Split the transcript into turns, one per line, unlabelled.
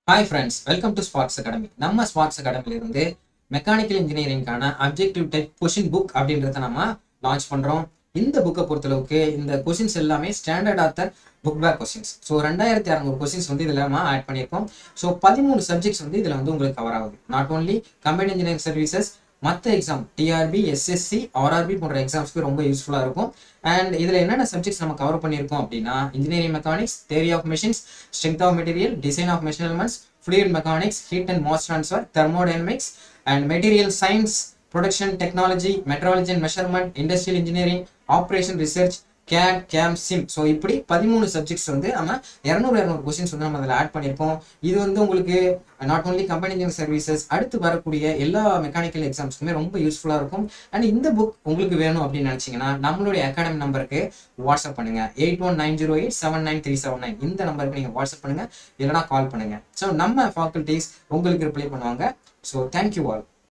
Hi friends welcome to Sparks Academy நம்ம Sparks அகாடமில இருந்து மெக்கானிக்கல் இன்ஜினியரிங்கான அப்ஜெக்டிவ் டைப் கொஷின் புக் அப்படின்றத நம்ம லான்ச் பண்றோம் இந்த புக்கை பொறுத்தளவுக்கு இந்த கொஷின்ஸ் எல்லாமே standard author book back questions so ரெண்டாயிரத்தி அறநூறு கொஸ்டின்ஸ் வந்து இதில் நம்ம ஆட் பண்ணியிருக்கோம் ஸோ பதிமூணு சப்ஜெக்ட்ஸ் வந்து இதில் வந்து உங்களுக்கு கவர் ஆகுது not only company engineering services மற்ற எக்ஸாம் டிஆர்பி எஸ்எஸ்சி ஆர்ஆர்பி போன்ற எக்ஸாம்ஸ்க்கு ரொம்ப யூஸ்ஃபுல்லாக இருக்கும் அண்ட் இதில் என்னென்ன சப்ஜெக்ட்ஸ் நம்ம கவர் பண்ணியிருக்கோம் அப்படின்னா engineering mechanics theory of machines strength of material design of measurements fluid mechanics, heat and mass transfer, thermodynamics, and material science, production technology, metrology and measurement, industrial engineering, operation research, CAD, CAM, SIM. So இப்படி பதிமூணு subjects வந்து நம்ம இரநூறு இரநூறு questions வந்து நம்ம அதில் add பண்ணியிருக்கோம் இது வந்து உங்களுக்கு not only company engineering services அடுத்து வரக்கூடிய எல்லா மெக்கானிக்கல் எக்ஸாம்ஸ்க்குமே ரொம்ப யூஸ்ஃபுல்லாக இருக்கும் அண்ட் இந்த புக் உங்களுக்கு வேணும் அப்படின்னு நினச்சிங்கன்னா நம்மளுடைய அகாடமி நம்பருக்கு வாட்ஸ்அப் பண்ணுங்க eight one nine zero eight seven nine three seven nine இந்த நம்பருக்கு நீங்கள் வாட்ஸ்அப் பண்ணுங்க இல்லைனா கால் பண்ணுங்க ஸோ நம்ம ஃபேக்கல்டிஸ் உங்களுக்கு ரிப்ளை பண்ணுவாங்க ஸோ தேங்க்யூ ஆல்